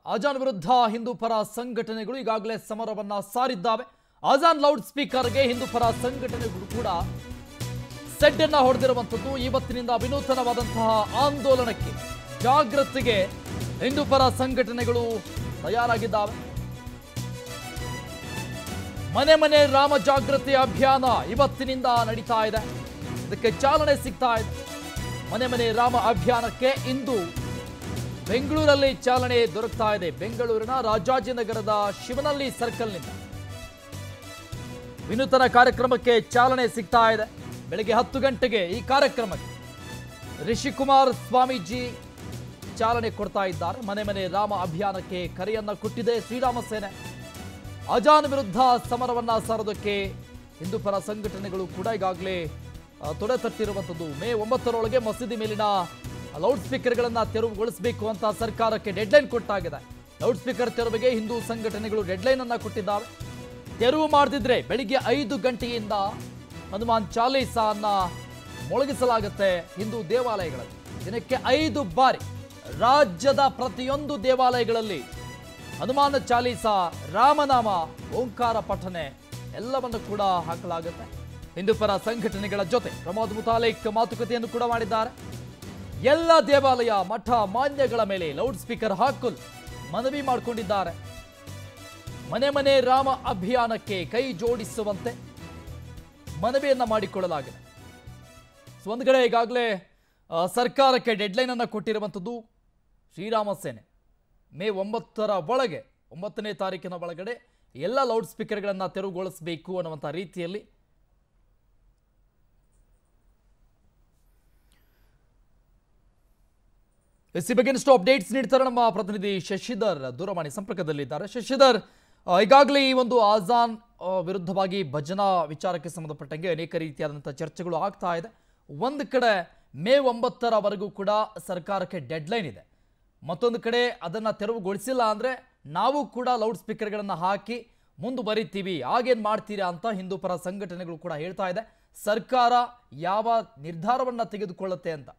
ಅಜಾನ್ ವಿರುದ್ಧ ಹಿಂದೂ ಪರ ಸಂಘಟನೆಗಳು ಈಗಾಗಲೇ ಸಮರವನ್ನ ಸಾರಿದ್ದಾವೆ ಅಜಾನ್ ಲೌಡ್ ಸ್ಪೀಕರ್ಗೆ ಹಿಂದೂ ಪರ ಸಂಘಟನೆಗಳು ಕೂಡ ಸೆಡ್ ಅನ್ನ ಹೊಡೆದಿರುವಂಥದ್ದು ಇವತ್ತಿನಿಂದ ವಿನೂತನವಾದಂತಹ ಆಂದೋಲನಕ್ಕೆ ಜಾಗೃತಿಗೆ ಹಿಂದೂ ಪರ ಸಂಘಟನೆಗಳು ತಯಾರಾಗಿದ್ದಾವೆ ಮನೆ ಮನೆ ರಾಮ ಜಾಗೃತಿ ಅಭಿಯಾನ ಇವತ್ತಿನಿಂದ ನಡೀತಾ ಇದೆ ಇದಕ್ಕೆ ಚಾಲನೆ ಸಿಗ್ತಾ ಇದೆ ಮನೆ ಮನೆ ರಾಮ ಅಭಿಯಾನಕ್ಕೆ ಇಂದು ಬೆಂಗಳೂರಲ್ಲಿ ಚಾಲನೆ ದೊರಕ್ತಾ ಇದೆ ಬೆಂಗಳೂರಿನ ರಾಜಾಜಿನಗರದ ಶಿವನಹಳ್ಳಿ ಸರ್ಕಲ್ನಿಂದ ವಿನೂತನ ಕಾರ್ಯಕ್ರಮಕ್ಕೆ ಚಾಲನೆ ಸಿಗ್ತಾ ಇದೆ ಬೆಳಗ್ಗೆ ಹತ್ತು ಗಂಟೆಗೆ ಈ ಕಾರ್ಯಕ್ರಮಕ್ಕೆ ರಿಷಿಕುಮಾರ್ ಸ್ವಾಮೀಜಿ ಚಾಲನೆ ಕೊಡ್ತಾ ಇದ್ದಾರೆ ಮನೆ ಮನೆ ರಾಮ ಅಭಿಯಾನಕ್ಕೆ ಕರೆಯನ್ನ ಕೊಟ್ಟಿದೆ ಶ್ರೀರಾಮ ಸೇನೆ ಅಜಾನ್ ವಿರುದ್ಧ ಸಮರವನ್ನ ಸಾರೋದಕ್ಕೆ ಹಿಂದೂ ಪರ ಸಂಘಟನೆಗಳು ಕೂಡ ಈಗಾಗಲೇ ಆ, ತೊಡೆ ತಟ್ಟಿರುವಂಥದ್ದು ಮೇ ಒಂಬತ್ತರೊಳಗೆ ಮಸೀದಿ ಮೇಲಿನ ಲೌಡ್ ಸ್ಪೀಕರ್ಗಳನ್ನ ತೆರವುಗೊಳಿಸಬೇಕು ಅಂತ ಸರ್ಕಾರಕ್ಕೆ ಡೆಡ್ಲೈನ್ ಕೊಟ್ಟಾಗಿದೆ ಲೌಡ್ ಸ್ಪೀಕರ್ ತೆರವಿಗೆ ಹಿಂದೂ ಸಂಘಟನೆಗಳು ಡೆಡ್ಲೈನ್ ಅನ್ನ ಕೊಟ್ಟಿದ್ದಾವೆ ತೆರವು ಮಾಡದಿದ್ರೆ ಬೆಳಿಗ್ಗೆ ಐದು ಗಂಟೆಯಿಂದ ಹನುಮಾನ್ ಚಾಲೀಸನ್ನ ಮೊಳಗಿಸಲಾಗುತ್ತೆ ಹಿಂದೂ ದೇವಾಲಯಗಳಲ್ಲಿ ದಿನಕ್ಕೆ ಐದು ಬಾರಿ ರಾಜ್ಯದ ಪ್ರತಿಯೊಂದು ದೇವಾಲಯಗಳಲ್ಲಿ ಹನುಮಾನ ಚಾಲೀಸ ರಾಮನಾಮ ಓಂಕಾರ ಪಠನೆ ಎಲ್ಲವನ್ನು ಕೂಡ ಹಾಕಲಾಗುತ್ತೆ ಹಿಂದೂ ಪರ ಸಂಘಟನೆಗಳ ಜೊತೆ ಪ್ರಮೋದ್ ಮುತಾಲಿಕ್ ಮಾತುಕತೆಯನ್ನು ಕೂಡ ಮಾಡಿದ್ದಾರೆ ಎಲ್ಲ ದೇವಾಲಯ ಮಠ ಮಾನ್ಯಗಳ ಮೇಲೆ ಲೌಡ್ ಸ್ಪೀಕರ್ ಹಾಕಲು ಮನವಿ ಮಾಡಿಕೊಂಡಿದ್ದಾರೆ ಮನೆ ಮನೆ ರಾಮ ಅಭಿಯಾನಕ್ಕೆ ಕೈ ಜೋಡಿಸುವಂತೆ ಮನವಿಯನ್ನ ಮಾಡಿಕೊಳ್ಳಲಾಗಿದೆ ಸೊ ಒಂದು ಕಡೆ ಈಗಾಗಲೇ ಆ, ಸರ್ಕಾರಕ್ಕೆ ಡೆಡ್ಲೈನ್ ಅನ್ನು ಕೊಟ್ಟಿರುವಂಥದ್ದು ಶ್ರೀರಾಮ ಸೇನೆ ಮೇ ಒಂಬತ್ತರ ಒಳಗೆ ಒಂಬತ್ತನೇ ತಾರೀಕಿನ ಒಳಗಡೆ ಎಲ್ಲ ಲೌಡ್ ಸ್ಪೀಕರ್ಗಳನ್ನು ತೆರವುಗೊಳಿಸಬೇಕು ಅನ್ನುವಂಥ ರೀತಿಯಲ್ಲಿ ಎಸ್ ಈ ಬಗ್ಗೆ ಇನ್ನಷ್ಟು ಅಪ್ಡೇಟ್ಸ್ ನೀಡ್ತಾರೆ ನಮ್ಮ ಪ್ರತಿನಿಧಿ ಶಶಿಧರ್ ದೂರವಾಣಿ ಸಂಪರ್ಕದಲ್ಲಿದ್ದಾರೆ ಶಶಿಧರ್ ಆ, ಈಗಾಗಲೇ ಈ ಒಂದು ಆಜಾನ್ ಆ, ವಿರುದ್ಧವಾಗಿ ಭಜನಾ ವಿಚಾರಕ್ಕೆ ಸಂಬಂಧಪಟ್ಟಂಗೆ ಅನೇಕ ರೀತಿಯಾದಂಥ ಚರ್ಚೆಗಳು ಆಗ್ತಾ ಇದೆ ಒಂದು ಕಡೆ ಮೇ ಒಂಬತ್ತರವರೆಗೂ ಕೂಡ ಸರ್ಕಾರಕ್ಕೆ ಡೆಡ್ಲೈನ್ ಇದೆ ಮತ್ತೊಂದು ಕಡೆ ಅದನ್ನು ತೆರವುಗೊಳಿಸಿಲ್ಲ ಅಂದರೆ ನಾವು ಕೂಡ ಲೌಡ್ ಸ್ಪೀಕರ್ಗಳನ್ನು ಹಾಕಿ ಮುಂದುವರಿತೀವಿ ಹಾಗೇನು ಮಾಡ್ತೀರಾ ಅಂತ ಹಿಂದೂ ಪರ ಸಂಘಟನೆಗಳು ಕೂಡ ಹೇಳ್ತಾ ಇದೆ ಸರ್ಕಾರ ಯಾವ ನಿರ್ಧಾರವನ್ನು ತೆಗೆದುಕೊಳ್ಳುತ್ತೆ ಅಂತ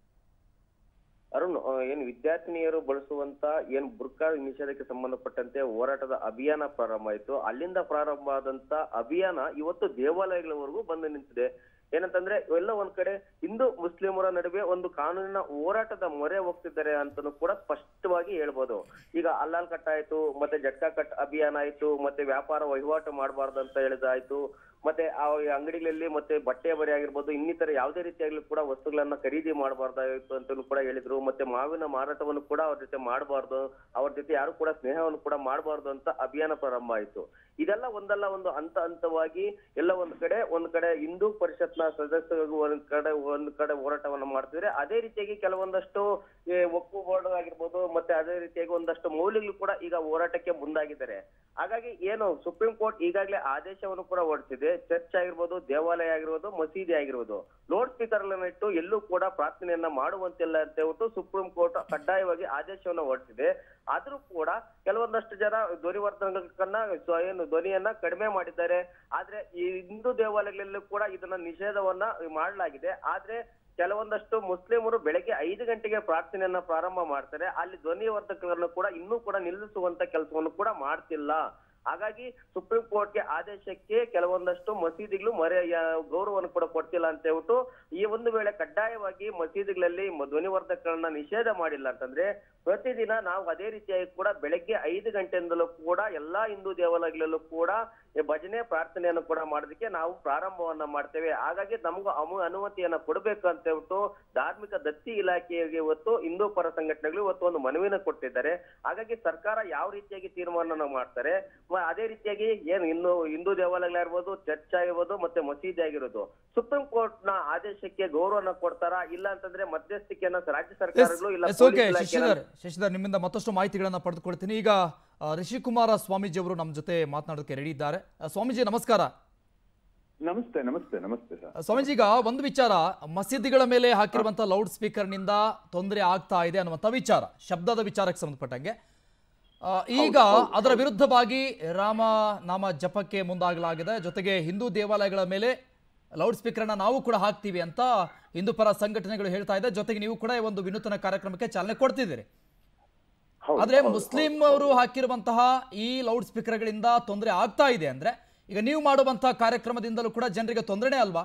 ಅರುಣ್ ಆ, ಏನ್ ವಿದ್ಯಾರ್ಥಿನಿಯರು ಬಳಸುವಂತ ಏನ್ ಬುರ್ಕಾ ನಿಷೇಧಕ್ಕೆ ಸಂಬಂಧಪಟ್ಟಂತೆ ಹೋರಾಟದ ಅಭಿಯಾನ ಪ್ರಾರಂಭ ಆಯ್ತು ಅಲ್ಲಿಂದ ಪ್ರಾರಂಭ ಆದಂತ ಅಭಿಯಾನ ಇವತ್ತು ದೇವಾಲಯಗಳವರೆಗೂ ಬಂದು ನಿಂತಿದೆ ಏನಂತಂದ್ರೆ ಎಲ್ಲ ಒಂದ್ ಕಡೆ ಹಿಂದೂ ಮುಸ್ಲಿಮರ ನಡುವೆ ಒಂದು ಕಾನೂನಿನ ಹೋರಾಟದ ಮೊರೆ ಹೋಗ್ತಿದ್ದಾರೆ ಅಂತನೂ ಕೂಡ ಸ್ಪಷ್ಟವಾಗಿ ಹೇಳ್ಬೋದು ಈಗ ಅಲ್ಲಾಲ್ ಕಟ್ ಆಯ್ತು ಮತ್ತೆ ಜಟ್ಕಾ ಕಟ್ ಅಭಿಯಾನ ಆಯ್ತು ಮತ್ತೆ ವ್ಯಾಪಾರ ವಹಿವಾಟು ಮಾಡಬಾರ್ದು ಅಂತ ಹೇಳಿದಾಯ್ತು ಮತ್ತೆ ಆ ಅಂಗಡಿಗಳಲ್ಲಿ ಮತ್ತೆ ಬಟ್ಟೆ ಬರೆ ಆಗಿರ್ಬೋದು ಇನ್ನಿತರ ಯಾವುದೇ ರೀತಿಯಾಗ್ಲೂ ಕೂಡ ವಸ್ತುಗಳನ್ನ ಖರೀದಿ ಮಾಡಬಾರ್ದಾಗಿತ್ತು ಅಂತಲೂ ಕೂಡ ಹೇಳಿದ್ರು ಮತ್ತೆ ಮಾವಿನ ಮಾರಾಟವನ್ನು ಕೂಡ ಅವ್ರ ಜೊತೆ ಮಾಡಬಾರ್ದು ಅವ್ರ ಜೊತೆ ಯಾರು ಕೂಡ ಸ್ನೇಹವನ್ನು ಕೂಡ ಮಾಡಬಾರ್ದು ಅಂತ ಅಭಿಯಾನ ಪ್ರಾರಂಭ ಆಯ್ತು ಇದೆಲ್ಲ ಒಂದಲ್ಲ ಒಂದು ಹಂತ ಹಂತವಾಗಿ ಎಲ್ಲ ಒಂದ್ ಕಡೆ ಒಂದ್ ಕಡೆ ಹಿಂದೂ ಪರಿಷತ್ನ ಸದಸ್ಯರು ಒಂದ್ ಕಡೆ ಒಂದ್ ಕಡೆ ಹೋರಾಟವನ್ನ ಮಾಡ್ತಿದ್ರೆ ಅದೇ ರೀತಿಯಾಗಿ ಕೆಲವೊಂದಷ್ಟು ಈ ಒಕ್ಕೂಟ ಆಗಿರ್ಬೋದು ಮತ್ತೆ ಅದೇ ರೀತಿಯಾಗಿ ಒಂದಷ್ಟು ಮೌಲ್ಯಗಳು ಕೂಡ ಈಗ ಹೋರಾಟಕ್ಕೆ ಮುಂದಾಗಿದ್ದಾರೆ ಹಾಗಾಗಿ ಏನು ಸುಪ್ರೀಂ ಕೋರ್ಟ್ ಈಗಾಗಲೇ ಆದೇಶವನ್ನು ಕೂಡ ಹೊರಡಿಸಿದೆ ಚರ್ಚ್ ಆಗಿರ್ಬೋದು ದೇವಾಲಯ ಆಗಿರ್ಬೋದು ಮಸೀದಿ ಆಗಿರ್ಬೋದು ಲೋಡ್ ಸ್ಪೀಕರ್ ಇಟ್ಟು ಎಲ್ಲೂ ಕೂಡ ಪ್ರಾರ್ಥನೆಯನ್ನ ಮಾಡುವಂತಿಲ್ಲ ಅಂತ ಹೇಳ್ಬಿಟ್ಟು ಸುಪ್ರೀಂ ಕೋರ್ಟ್ ಕಡ್ಡಾಯವಾಗಿ ಆದೇಶವನ್ನು ಹೊರಡಿಸಿದೆ ಆದ್ರೂ ಕೂಡ ಕೆಲವೊಂದಷ್ಟು ಜನ ಧ್ವನಿವರ್ಧಕನ್ನ ಸ್ವ- ಏನು ಧ್ವನಿಯನ್ನ ಕಡಿಮೆ ಮಾಡಿದ್ದಾರೆ ಆದ್ರೆ ಈ ಹಿಂದೂ ದೇವಾಲಯಗಳಲ್ಲೂ ಕೂಡ ಇದನ್ನ ನಿಷೇಧವನ್ನ ಮಾಡಲಾಗಿದೆ ಆದ್ರೆ ಕೆಲವೊಂದಷ್ಟು ಮುಸ್ಲಿಮರು ಬೆಳಗ್ಗೆ ಐದು ಗಂಟೆಗೆ ಪ್ರಾರ್ಥನೆಯನ್ನ ಪ್ರಾರಂಭ ಮಾಡ್ತಾರೆ ಅಲ್ಲಿ ಧ್ವನಿವರ್ಧಕಗಳನ್ನು ಕೂಡ ಇನ್ನೂ ಕೂಡ ನಿಲ್ಲಿಸುವಂತ ಕೆಲಸವನ್ನು ಕೂಡ ಮಾಡ್ತಿಲ್ಲ ಹಾಗಾಗಿ ಸುಪ್ರೀಂ ಕೋರ್ಟ್ಗೆ ಆದೇಶಕ್ಕೆ ಕೆಲವೊಂದಷ್ಟು ಮಸೀದಿಗಳು ಮರೆ ಯಾ- ಗೌರವವನ್ನು ಕೂಡ ಕೊಡ್ತಿಲ್ಲ ಅಂತ ಹೇಳ್ಬಿಟ್ಟು ಈ ಒಂದು ವೇಳೆ ಕಡ್ಡಾಯವಾಗಿ ಮಸೀದಿಗಳಲ್ಲಿ ಮ- ಧ್ವನಿವರ್ಧಕಗಳನ್ನ ನಿಷೇಧ ಮಾಡಿಲ್ಲ ಅಂತಂದ್ರೆ ಪ್ರತಿದಿನ ನಾವು ಅದೇ ರೀತಿಯಾಗಿ ಕೂಡ ಬೆಳಗ್ಗೆ ಐದು ಗಂಟೆಯಿಂದಲೂ ಕೂಡ ಎಲ್ಲಾ ಹಿಂದೂ ದೇವಾಲಯಗಳಲ್ಲೂ ಕೂಡ ಈ ಭಜನೆ ಪ್ರಾರ್ಥನೆಯನ್ನು ಕೂಡ ಮಾಡೋದಕ್ಕೆ ನಾವು ಪ್ರಾರಂಭವನ್ನ ಮಾಡ್ತೇವೆ ಹಾಗಾಗಿ ನಮಗೂ ಅಮು ಅನುಮತಿಯನ್ನ ಕೊಡಬೇಕು ಅಂತ ಹೇಳ್ಬಿಟ್ಟು ಧಾರ್ಮಿಕ ದತ್ತಿ ಇಲಾಖೆಗೆ ಇವತ್ತು ಹಿಂದೂ ಪರ ಸಂಘಟನೆಗಳು ಇವತ್ತು ಒಂದು ಮನವಿನ ಕೊಟ್ಟಿದ್ದಾರೆ ಹಾಗಾಗಿ ಸರ್ಕಾರ ಯಾವ ರೀತಿಯಾಗಿ ತೀರ್ಮಾನ ಮಾಡ್ತಾರೆ ಮ- ಅದೇ ರೀತಿಯಾಗಿ ಏನು ಇನ್ನು ಹಿಂದೂ ದೇವಾಲಯಗಳಾಗಿರ್ಬೋದು ಚರ್ಚ್ ಆಗಿರ್ಬೋದು ಮತ್ತೆ ಮಸೀದಿ ಆಗಿರೋದು ಸುಪ್ರೀಂ ಕೋರ್ಟ್ ನ ಆದೇಶಕ್ಕೆ ಗೌರವನ ಕೊಡ್ತಾರಾ ಇಲ್ಲ ಅಂತಂದ್ರೆ ಮಧ್ಯಸ್ಥಿಕೆಯನ್ನ ರಾಜ್ಯ ಸರ್ಕಾರಗಳು ಇಲ್ಲ ಎಸ್ ಓಕೆ ಪೊಲೀಸ್ ಇಲಾಖೆಯನ್ನ ಶಶಿಧರ್ ಶಶಿಧರ್ ನಿಮ್ಮಿಂದ ಮತ್ತಷ್ಟು ಮಾಹಿತಿಗಳನ್ನು ಪಡೆದುಕೊಳ್ತೀನಿ ಈಗ ಆ, ರಿಷಿಕುಮಾರ ಸ್ವಾಮೀಜಿ ಅವರು ನಮ್ಮ ಜೊತೆ ಮಾತನಾಡೋಕೆ ರೆಡಿ ಇದ್ದಾರೆ ಆ, ಸ್ವಾಮೀಜಿ ನಮಸ್ಕಾರ ನಮಸ್ತೆ ನಮಸ್ತೆ ನಮಸ್ತೆ ಸರ್ ಆ, ಸ್ವಾಮೀಜಿ ಈಗ ಒಂದು ವಿಚಾರ ಮಸೀದಿಗಳ ಮೇಲೆ ಹಾಕಿರುವಂತ ಲೌಡ್ ಸ್ಪೀಕರ್ನಿಂದ ತೊಂದರೆ ಆಗ್ತಾ ಇದೆ ಅನ್ನುವಂಥ ವಿಚಾರ ಶಬ್ದದ ವಿಚಾರಕ್ಕೆ ಸಂಬಂಧಪಟ್ಟಂಗೆ ಆ, ಈಗ ಅದರ ವಿರುದ್ಧವಾಗಿ ರಾಮ ನಾಮ ಜಪಕ್ಕೆ ಮುಂದಾಗಲಾಗಿದೆ ಜೊತೆಗೆ ಹಿಂದೂ ದೇವಾಲಯಗಳ ಮೇಲೆ ಲೌಡ್ ಸ್ಪೀಕರ್ನ ನಾವು ಕೂಡ ಹಾಕ್ತೀವಿ ಅಂತ ಹಿಂದೂ ಪರ ಸಂಘಟನೆಗಳು ಹೇಳ್ತಾ ಇದೆ ಜೊತೆಗೆ ನೀವು ಕೂಡ ಒಂದು ವಿನೂತನ ಕಾರ್ಯಕ್ರಮಕ್ಕೆ ಚಾಲನೆ ಕೊಡ್ತಿದ್ದೀರಿ ಹೌದು, ಆದ್ರೆ ಹೌದು, ಮುಸ್ಲಿಂ ಅವರು ಹಾಕಿರುವಂತಹ ಈ ಲೌಡ್ ಸ್ಪೀಕರ್ಗಳಿಂದ ತೊಂದರೆ ಆಗ್ತಾ ಇದೆ ಅಂದ್ರೆ ಈಗ ನೀವು ಮಾಡುವಂತಹ ಕಾರ್ಯಕ್ರಮದಿಂದಲೂ ಕೂಡ ಜನರಿಗೆ ತೊಂದರೆನೇ ಅಲ್ವಾ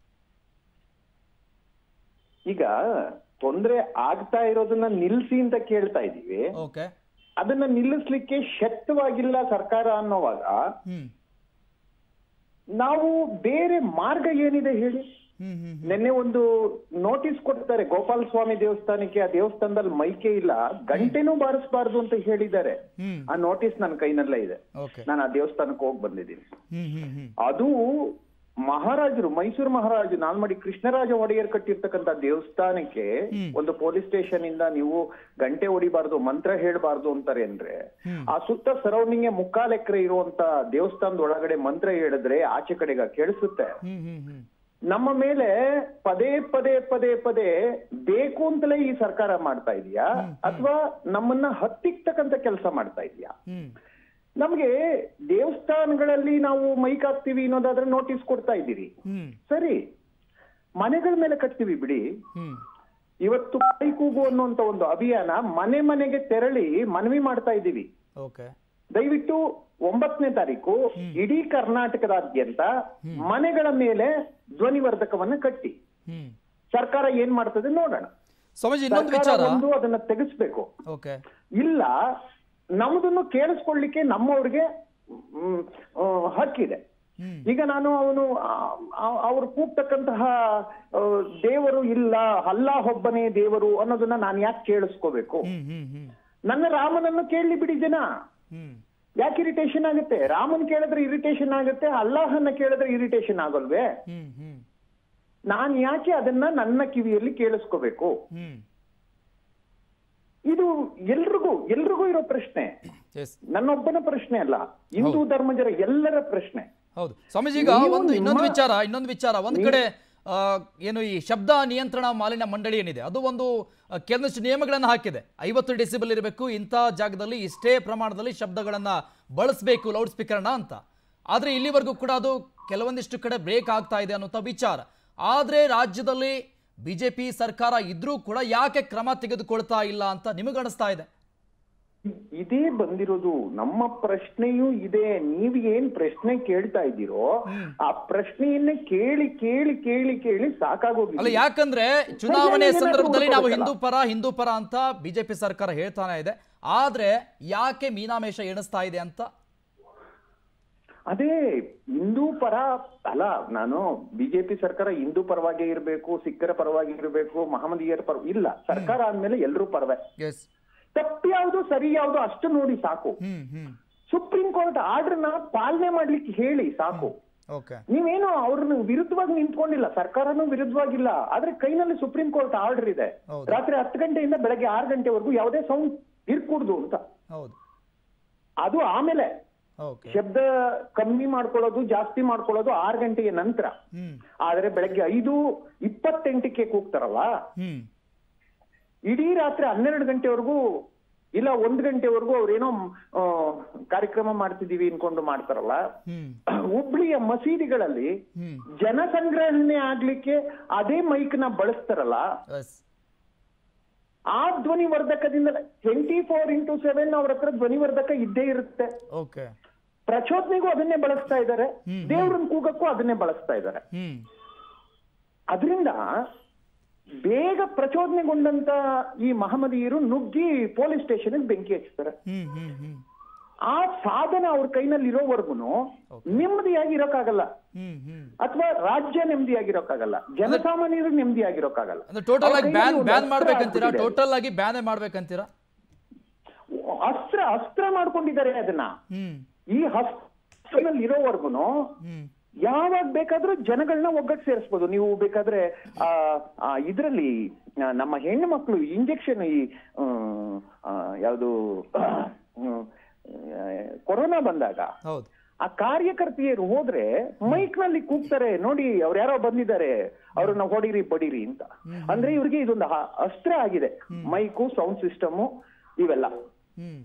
ಈಗ ತೊಂದ್ರೆ ಆಗ್ತಾ ಇರೋದನ್ನ ನಿಲ್ಸಿ ಅಂತ ಕೇಳ್ತಾ ಇದೀವಿ ಓಕೆ ಅದನ್ನ ನಿಲ್ಲಿಸ್ಲಿಕ್ಕೆ ಶಕ್ತವಾಗಿಲ್ಲ ಸರ್ಕಾರ ಅನ್ನೋವಾಗ ಹ್ಮ್ ನಾವು ಬೇರೆ ಮಾರ್ಗ ಏನಿದೆ ಹೇಳಿ ಹ್ಮ್ ಹ್ಮ್ ನಿನ್ನೆ ಒಂದು ನೋಟಿಸ್ ಕೊಡ್ತಾರೆ ಗೋಪಾಲ ಸ್ವಾಮಿ ದೇವಸ್ಥಾನಕ್ಕೆ ಆ ದೇವಸ್ಥಾನದಲ್ಲಿ ಮೈಕೆ ಇಲ್ಲ ಗಂಟೆನೂ ಬಾರಿಸಬಾರ್ದು ಅಂತ ಹೇಳಿದ್ದಾರೆ ಹ್ಮ್ ಆ ನೋಟಿಸ್ ನನ್ನ ಕೈನಲ್ಲೇ ಇದೆ ಓಕೆ ನಾನು ಆ ದೇವಸ್ಥಾನಕ್ಕೆ ಹೋಗಿ ಬಂದಿದ್ದೀನಿ ಹ್ಮ್ ಹ್ಮ್ ಹ್ಮ್ ಅದು ಮಹಾರಾಜರು ಮೈಸೂರು ಮಹಾರಾಜು ನಾಲ್ಮಡಿ ಕೃಷ್ಣರಾಜ ಒಡೆಯರ್ ಕಟ್ಟಿರ್ತಕ್ಕಂಥ ದೇವಸ್ಥಾನಕ್ಕೆ ಹ್ಮ್. ಒಂದು ಪೊಲೀಸ್ ಸ್ಟೇಷನ್ ಇಂದ ನೀವು ಗಂಟೆ ಹೊಡಿಬಾರ್ದು ಮಂತ್ರ ಹೇಳ್ಬಾರ್ದು ಅಂತಾರೆ ಅಂದ್ರೆ ಹ್ಮ್. ಆ ಸುತ್ತ ಸರೌಂಡಿಂಗ್ ಮುಕ್ಕಾಲ್ ಎಕರೆ ಇರುವಂತ ದೇವಸ್ಥಾನದ ಒಳಗಡೆ ಮಂತ್ರ ಹೇಳಿದ್ರೆ ಆಚೆ ಕಡೆಗ ಕೇಳಿಸುತ್ತೆ ಹ್ಮ್ ಹ್ಮ್ ಹ್ಮ್ ನಮ್ಮ ಮೇಲೆ ಪದೇ ಪದೇ ಪದೇ ಪದೇ ಬೇಕು ಅಂತಲೇ ಈ ಸರ್ಕಾರ ಮಾಡ್ತಾ ಇದೆಯಾ ಅಥವಾ ನಮ್ಮನ್ನ ಹತ್ತಿಕ್ತಕ್ಕಂತ ಕೆಲಸ ಮಾಡ್ತಾ ಇದೆಯಾ ಹ್ಮ್ ನಮ್ಗೆ ದೇವಸ್ಥಾನಗಳಲ್ಲಿ ನಾವು ಮೈಕ್ ಹಾಕ್ತಿವಿ ಅನ್ನೋದಾದ್ರೆ ನೋಟಿಸ್ ಕೊಡ್ತಾ ಇದ್ದೀರಿ ಹ್ಮ್ ಸರಿ ಮನೆಗಳ ಮೇಲೆ ಕಟ್ತೀವಿ ಬಿಡಿ ಹ್ಮ್ ಇವತ್ತು ಕೈ ಕೂಗು ಅನ್ನುವಂತ ಒಂದು ಅಭಿಯಾನ ಮನೆ ಮನೆಗೆ ತೆರಳಿ ಮನವಿ ಮಾಡ್ತಾ ಇದ್ದೀವಿ ಓಕೆ ದಯವಿಟ್ಟು ಒಂಬತ್ತನೇ ತಾರೀಕು ಇಡೀ ಕರ್ನಾಟಕದಾದ್ಯಂತ ಮನೆಗಳ ಮೇಲೆ ಧ್ವನಿವರ್ಧಕವನ್ನ ಕಟ್ಟಿ ಹ್ಮ್ ಸರ್ಕಾರ ಏನ್ ಮಾಡ್ತದೆ ನೋಡೋಣ ಸ್ವಾಮೀಜಿ ಇನ್ನೊಂದು ಸರ್ಕಾರ ವಿಚಾರ ಒಂದು ಅದನ್ನ ತೆಗೆಸ್ಬೇಕು ಓಕೆ ಇಲ್ಲ ನಮ್ದನ್ನು ಕೇಳಿಸ್ಕೊಳ್ಳಿಕ್ಕೆ ನಮ್ಮವ್ರಿಗೆ ಮ್, ಆ, ಹಕ್ಕಿದೆ ಹ್ಮ್ ಈಗ ನಾನು ಅವನು ಅವ್ರು ಕೂಗ್ತಕ್ಕಂತಹ ಆ, ದೇವರು ಇಲ್ಲ ಅಲ್ಲ ಒಬ್ಬನೇ ದೇವರು ಅನ್ನೋದನ್ನ ನಾನು ಯಾಕೆ ಕೇಳಿಸ್ಕೋಬೇಕು ಹ್ಮ್ ಹ್ಮ್ ಹ್ಮ್ ನನ್ನ ರಾಮನನ್ನು ಕೇಳಲಿ ಬಿಡಿ ಜನ ಹ್ಮ್ ಯಾಕೆ ಇರಿಟೇಷನ್ ಆಗುತ್ತೆ ರಾಮನ್ ಕೇಳಿದ್ರೆ ಇರಿಟೇಷನ್ ಆಗುತ್ತೆ ಅಲ್ಲಾಹನ್ನ ಕೇಳಿದ್ರೆ ಇರಿಟೇಷನ್ ಆಗಲ್ವೇ ಹ್ಮ್ ಹ್ಮ್ ನಾನ್ ಯಾಕೆ ಅದನ್ನ ನನ್ನ ಕಿವಿಯಲ್ಲಿ ಕೇಳಿಸ್ಕೋಬೇಕು ಹ್ಮ್ ಇದು ಎಲ್ರಿಗೂ ಎಲ್ರಿಗೂ ಇರೋ ಪ್ರಶ್ನೆ ಎಸ್ ನನ್ನೊಬ್ಬನ ಪ್ರಶ್ನೆ ಅಲ್ಲ ಹಿಂದೂ ಧರ್ಮಜರ ಎಲ್ಲರ ಪ್ರಶ್ನೆ ಹೌದು ಸ್ವಾಮೀಜಿ ಈಗ ನೀವು ಒಂದು ಇನ್ನೊಂದು ನಿಮ್ಮ- ವಿಚಾರ ಇನ್ನೊಂದು ವಿಚಾರ ಒಂದ್ ಕಡೆ ಆ, ಏನು ಈ ಶಬ್ದ ನಿಯಂತ್ರಣ ಮಾಲಿನ್ಯ ಮಂಡಳಿ ಏನಿದೆ ಅದು ಒಂದು ಆ, ಕೆಲವೊಂದಿಷ್ಟು ನಿಯಮಗಳನ್ನು ಹಾಕಿದೆ ಐವತ್ತು ಡೆಸಿಬಲ್ ಇರಬೇಕು ಇಂಥ ಜಾಗದಲ್ಲಿ ಇಷ್ಟೇ ಪ್ರಮಾಣದಲ್ಲಿ ಶಬ್ದಗಳನ್ನ ಬಳಸಬೇಕು ಲೌಡ್ ಸ್ಪೀಕರ್ನ ಅಂತ ಆದ್ರೆ ಇಲ್ಲಿವರೆಗೂ ಕೂಡ ಅದು ಕೆಲವೊಂದಿಷ್ಟು ಕಡೆ ಬ್ರೇಕ್ ಆಗ್ತಾ ಇದೆ ಅನ್ನುವಂಥ ವಿಚಾರ ಆದ್ರೆ ರಾಜ್ಯದಲ್ಲಿ ಬಿಜೆಪಿ ಸರ್ಕಾರ ಇದ್ರೂ ಕೂಡ ಯಾಕೆ ಕ್ರಮ ತೆಗೆದುಕೊಳ್ತಾ ಇಲ್ಲ ಅಂತ ನಿಮಗನಿಸ್ತಾ ಇದೆ ಇದೇ ಬಂದಿರೋದು ನಮ್ಮ ಪ್ರಶ್ನೆಯೂ ಇದೆ ನೀವು ಏನ್ ಪ್ರಶ್ನೆ ಕೇಳ್ತಾ ಇದ್ದೀರೋ ಆ ಪ್ರಶ್ನೆಯನ್ನೇ ಕೇಳಿ ಕೇಳಿ ಕೇಳಿ ಕೇಳಿ ಅಲ್ಲ ಸಾಕಾಗೋಗಿದೆ ಯಾಕಂದ್ರೆ ಚುನಾವಣೆ ಏನಾದ್ರೂ ಸಂದರ್ಭದಲ್ಲಿ ನಾವು ಹುಡ್ಕೋಬೇಕಲ್ಲ? ಹಿಂದೂ ಪರ ಹಿಂದೂ ಪರ ಅಂತ ಬಿಜೆಪಿ ಸರ್ಕಾರ ಹೇಳ್ತಾನೆ ಇದೆ ಆದ್ರೆ ಯಾಕೆ ಮೀನಾಮೇಷ ಎಣಿಸ್ತಾ ಇದೆ ಅಂತ ಅದೇ ಹಿಂದೂ ಪರ ಅಲ್ಲ ನಾನು ಬಿಜೆಪಿ ಸರ್ಕಾರ ಹಿಂದೂ ಪರವಾಗಿ ಇರಬೇಕು ಸಿಖ್ಖರ ಪರವಾಗಿ ಇರಬೇಕು ಮಹಮ್ಮದೀಯರ ಪರ ಇಲ್ಲ ಸರ್ಕಾರ ಆದ್ಮೇಲೆ ಎಲ್ರೂ ಪರವೇ ಎಸ್ ತಪ್ಪು ಯಾವುದು ಸರಿ ಯಾವುದು ಅಷ್ಟು ನೋಡಿ ಸಾಕು ಹ್ಮ್ ಹ್ಮ್ ಸುಪ್ರೀಂ ಕೋರ್ಟ್ ಆರ್ಡರ್ನ ಪಾಲನೆ ಮಾಡ್ಲಿಕ್ಕೆ ಹೇಳಿ ಸಾಕು ಓಕೆ ನೀವೇನು ಅವ್ರನ್ನ ವಿರುದ್ಧವಾಗಿ ನಿಂತ್ಕೊಂಡಿಲ್ಲ ಸರ್ಕಾರನೂ ವಿರುದ್ಧವಾಗಿಲ್ಲ ಆದ್ರೆ ಕೈನಲ್ಲಿ ಸುಪ್ರೀಂ ಕೋರ್ಟ್ ಆರ್ಡರ್ ಇದೆ ಹೌದು. ರಾತ್ರಿ ಹತ್ತು ಗಂಟೆಯಿಂದ ಬೆಳಗ್ಗೆ ಆರು ಗಂಟೆವರೆಗೂ ಯಾವುದೇ ಸೌಂಡ್ ಇರ್ಕೂಡ್ದು ಅಂತ ಹೌದು ಅದು ಆಮೇಲೆ ಓಕೆ ಶಬ್ದ ಕಮ್ಮಿ ಮಾಡ್ಕೊಳ್ಳೋದು ಜಾಸ್ತಿ ಮಾಡ್ಕೊಳ್ಳೋದು ಆರು ಗಂಟೆಯ ನಂತರ ಹ್ಮ್ ಆದ್ರೆ ಬೆಳಗ್ಗೆ ಐದು ಇಪ್ಪತ್ತೆಂಟಕ್ಕೆ ಕೂಗ್ತಾರಲ್ಲ ಹ್ಮ್ ಇಡೀ ರಾತ್ರಿ ಹನ್ನೆರಡು ಗಂಟೆವರೆಗೂ ಇಲ್ಲ ಒಂದ್ ಗಂಟೆವರೆಗೂ ಅವ್ರೇನೋ ಆ, ಕಾರ್ಯಕ್ರಮ ಮಾಡ್ತಿದೀವಿ ಅನ್ಕೊಂಡು ಮಾಡ್ತಾರಲ್ಲ ಹ್ಮ್ ಹುಬ್ಳಿಯ ಮಸೀದಿಗಳಲ್ಲಿ ಹ್ಮ್ ಜನಸಂಗ್ರಹಣೆ ಆಗ್ಲಿಕ್ಕೆ ಅದೇ ಮೈಕ್ ನ ಬಳಸ್ತಾರಲ್ಲ ಎಸ್ ಆ ಧ್ವನಿವರ್ಧಕದಿಂದ ಟ್ವೆಂಟಿ ಫೋರ್ ಇಂಟು ಸೆವೆನ್ ಅವ್ರ ಹತ್ರ ಧ್ವನಿವರ್ಧಕ ಇದ್ದೇ ಇರುತ್ತೆ ಓಕೆ ಪ್ರಚೋದನೆಗೂ ಅದನ್ನೇ ಬಳಸ್ತಾ ಇದ್ದಾರೆ ಹ್ಮ್. ದೇವ್ರನ್ನ ಕೂಗಕ್ಕೂ ಅದನ್ನೇ ಬಳಸ್ತಾ ಇದ್ದಾರೆ ಹ್ಮ್ ಅದರಿಂದ ಬೇಗ ಪ್ರಚೋದನೆಗೊಂಡಂತ ಈ ಮಹಮ್ಮದೀಯರು ನುಗ್ಗಿ ಪೊಲೀಸ್ ಸ್ಟೇಷನ್ ಬೆಂಕಿ ಹಚ್ತಾರೆ ಹ್ಮ್ ಹ್ಮ್ ಹ್ಮ್ ಆ ಸಾಧನ ಅವ್ರ ಕೈನಲ್ಲಿ ಇರೋವರೆಗೂ ನೆಮ್ಮದಿಯಾಗಿ ಇರೋಕ್ಕಾಗಲ್ಲ ಹ್ಮ್ ಹ್ಮ್ ಅಥವಾ ರಾಜ್ಯ ನೆಮ್ಮದಿಯಾಗಿರೋಕ್ಕಾಗಲ್ಲ ಜನಸಾಮಾನ್ಯರು ನೆಮ್ಮದಿಯಾಗಿರೋಕ್ಕಾಗಲ್ಲ ಅಂದ್ರೆ ಟೋಟಲ್ ಅವ್ರ ಆಗಿ ಕೈಯಲ್ಲಿ ಬ್ಯಾನ್ ಒಂದು ಬ್ಯಾನ್ ಅಸ್ತ್ರ ಮಾಡ್ಬೇಕಂತೀರಾ ಆಗ್ಬಿಟ್ಟಿದೆ. ಟೋಟಲ್ ಆಗಿ ಬ್ಯಾನೇ ಮಾಡ್ಬೇಕಂತೀರಾ ಅಸ್ತ್ರ ಅಸ್ತ್ರ ಮಾಡ್ಕೊಂಡಿದ್ದಾರೆ ಅದನ್ನ ಹ್ಮ್ ಈ ಹಸ್ತ್ರನಲ್ಲಿ ಇರೋವರೆಗೂ ಹ್ಮ್ ಯಾವಾಗ ಬೇಕಾದ್ರೂ ಜನಗಳನ್ನ ಒಗ್ಗಟ್ಟು ಸೇರಿಸ್ಬೋದು ನೀವು ಬೇಕಾದ್ರೆ ಆ ಆ, ಇದ್ರಲ್ಲಿ ಆ, ನಮ್ಮ ಹೆಣ್ಣು ಮಕ್ಕಳು ಇಂಜೆಕ್ಷನ್ ಈ ಯಾವುದು ಕೊರೋನಾ ಬಂದಾಗ ಹೌದು ಆ ಕಾರ್ಯಕರ್ತೆಯರು ಹೋದ್ರೆ ಮೈಕ್ ನಲ್ಲಿ ಕೂಗ್ತಾರೆ ನೋಡಿ ಅವ್ರು ಯಾರೋ ಬಂದಿದ್ದಾರೆ ಅವ್ರನ್ನ ಹೊಡಿರಿ ಬಡಿರಿ ಅಂತ ಅಂದ್ರೆ ಇವ್ರಿಗೆ ಇದೊಂದು ಹ- ಅಸ್ತ್ರ ಆಗಿದೆ ಮೈಕು ಸೌಂಡ್ ಸಿಸ್ಟಮು ಇವೆಲ್ಲ ಹ್ಮ್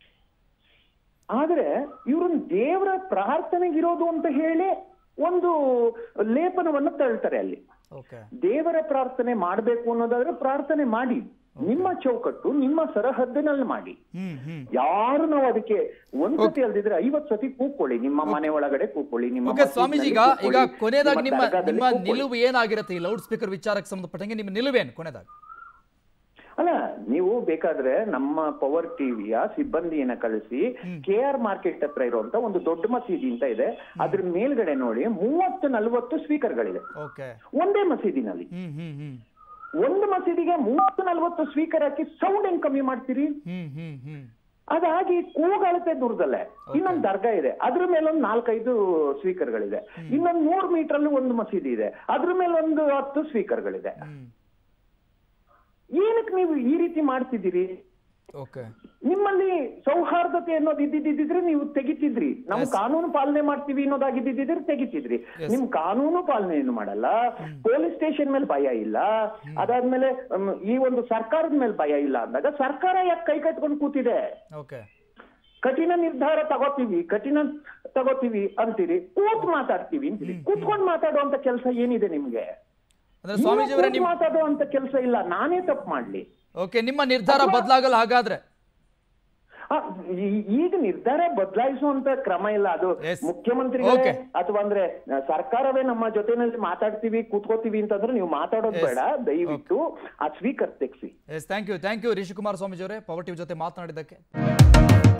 ಆದ್ರೆ ಇವ್ರನ್ನ ದೇವರ ಪ್ರಾರ್ಥನೆಗಿರೋದು ಅಂತ ಹೇಳಿ ಒಂದು ಲೇಪನವನ್ನು ತಳ್ತಾರೆ ಅಲ್ಲಿ ಓಕೆ ದೇವರ ಪ್ರಾರ್ಥನೆ ಮಾಡ್ಬೇಕು ಅನ್ನೋದಾದ್ರೆ ಪ್ರಾರ್ಥನೆ ಮಾಡಿ ನಿಮ್ಮ ಚೌಕಟ್ಟು ನಿಮ್ಮ ಸರಹದ್ದಿನಲ್ಲಿ ಮಾಡಿ ಹ್ಮ್ ಹ್ಮ್ ಯಾರು ನಾವು ಅದಕ್ಕೆ ಒಂದ್ ಸತಿ ಅಲ್ದಿದ್ರೆ ಐವತ್ ಸತಿ ಕೂತ್ಕೊಳ್ಳಿ ನಿಮ್ಮ ಮನೆ ಒಳಗಡೆ ಕೂತ್ಕೊಳ್ಳಿ ನಿಮ್ಮ ಓಕೆ ಸ್ವಾಮೀಜಿ ಈಗ ಮಸೀದಿನಲ್ಲಿ ಈಗ ಕೂತ್ಕೊಳ್ಳಿ, ಕೊನೆಯದಾಗಿ ನಿಮ್ಮ ದರ್ಗಾದಲ್ಲಿ ನಿಮ್ಮ ಕೂತ್ಕೊಳ್ಳಿ. ನಿಲುವು ಏನಾಗಿರುತ್ತೆ ಈ ಲೌಡ್ ಸ್ಪೀಕರ್ ವಿಚಾರಕ್ಕೆ ಸಂಬಂಧಪಟ್ಟಂಗೆ ನಿಮ್ಮ ನಿಲುವೇನು ಕೊನೆಯದಾಗಿ ಅಲ್ಲ ನೀವು ಬೇಕಾದ್ರೆ ನಮ್ಮ ಪವರ್ ಟಿವಿಯ ಸಿಬ್ಬಂದಿಯನ್ನ ಕಳಿಸಿ ಕೆ ಆರ್ ಮಾರ್ಕೆಟ್ ಹತ್ರ ಇರುವಂತ ಒಂದು ದೊಡ್ಡ ಮಸೀದಿ ಅಂತ ಇದೆ ಅದ್ರ ಮೇಲ್ಗಡೆ ನೋಡಿ ಮೂವತ್ತು ನಲ್ವತ್ತು ಸ್ಪೀಕರ್ಗಳಿದೆ ಓಕೆ ಒಂದೇ ಮಸೀದಿನಲ್ಲಿ ಹ್ಮ್ ಹ್ಮ್ ಹ್ಮ್ ಒಂದು ಮಸೀದಿಗೆ ಮೂವತ್ತು ನಲ್ವತ್ತು ಸ್ಪೀಕರ್ ಹಾಕಿ ಸೌಂಡ್ ಹೆಂಗ್ ಕಮ್ಮಿ ಮಾಡ್ತೀರಿ ಹ್ಮ್ ಹ್ಮ್ ಹ್ಮ್ ಅದಾಗಿ ಕೂಗಾಳತೆ ದೂರದಲ್ಲೇ ಇನ್ನೊಂದು ದರ್ಗಾ ಇದೆ ಅದ್ರ ಮೇಲೆ ಒಂದು ನಾಲ್ಕೈದು ಸ್ಪೀಕರ್ಗಳಿದೆ ಇನ್ನೊಂದು ನೂರು ಮೀಟರ್ ಅಲ್ಲಿ ಒಂದು ಮಸೀದಿ ಇದೆ ಅದ್ರ ಮೇಲೆ ಒಂದು ಹತ್ತು ಸ್ಪೀಕರ್ಗಳಿದೆ ಹ್ಮ್ ಏನಕ್ಕೆ ನೀವು ಈ ರೀತಿ ಮಾಡ್ತಿದ್ದೀರಿ ಓಕೆ ನಿಮ್ಮಲ್ಲಿ ಸೌಹಾರ್ದತೆ ಅನ್ನೋದು ಇದ್ದಿದ್ದಿದ್ರೆ ನೀವು ತೆಗಿತಿದ್ರಿ ನಮ್ ಕಾನೂನು ಪಾಲನೆ ಮಾಡ್ತೀವಿ ಅನ್ನೋದಾಗಿದ್ದಿದ್ರೆ ತೆಗಿತಿದ್ರಿ ನಿಮ್ ಕಾನೂನು ಪಾಲನೆಯನ್ನು ಮಾಡಲ್ಲ ಪೊಲೀಸ್ ಸ್ಟೇಷನ್ ಮೇಲೆ ಭಯ ಇಲ್ಲ ಅದಾದ್ಮೇಲೆ ಮ್, ಈ ಒಂದು ಸರ್ಕಾರದ ಮೇಲೆ ಭಯ ಇಲ್ಲ ಅಂದಾಗ ಸರ್ಕಾರ ಯಾಕೆ ಕೈ ಕಟ್ಕೊಂಡು ಕೂತಿದೆ ಓಕೆ ಕಠಿಣ ನಿರ್ಧಾರ ತಗೋತೀವಿ ಕಠಿಣ ತಗೋತೀವಿ ಅಂತೀರಿ ಕೂತ್ ಮಾತಾಡ್ತೀವಿ ಅಂತೀರಿ ಕೂತ್ಕೊಂಡು ಮಾತಾಡುವಂತ ಕೆಲಸ ಏನಿದೆ ನಿಮ್ಗೆ ಅಂದ್ರೆ ಸ್ವಾಮೀಜಿ ಅವರೇ ನಿಮ್ ಮಾತಾಡುವಂತ ಕೆಲಸ ಇಲ್ಲ ನಾನೇ ತಪ್ಪು ಮಾಡ್ಲಿ ಓಕೆ ನಿಮ್ಮ ನಿರ್ಧಾರ ಬದಲಾಗಲ್ಲ ಹಾಗಾದ್ರೆ ಆ, ಈ- ಈಗ ನಿರ್ಧಾರ ಬದಲಾಯಿಸುವಂತ ಕ್ರಮ ಇಲ್ಲ ಅದು Yes. ಮುಖ್ಯಮಂತ್ರಿಗಳೇ Okay. ಅಥವಾ ಅಂದ್ರೆ ಆ, ಸರ್ಕಾರವೇ ನಮ್ಮ ಜೊತೆನಲ್ಲಿ ಮಾತಾಡ್ತೀವಿ ಕೂತ್ಕೋತೀವಿ ಅಂತಂದ್ರೆ ನೀವು ಮಾತಾಡೋದು Yes. ಬೇಡ ದಯವಿಟ್ಟು ಆ ಸ್ವೀಕರ್ ತೆಗ್ಸಿ yes thank you thank you Rishikumar Swamiji ಅವರೇ ಪವರ್ ಟಿವಿ ಜೊತೆ ಮಾತನಾಡಿದ್ದಕ್ಕೆ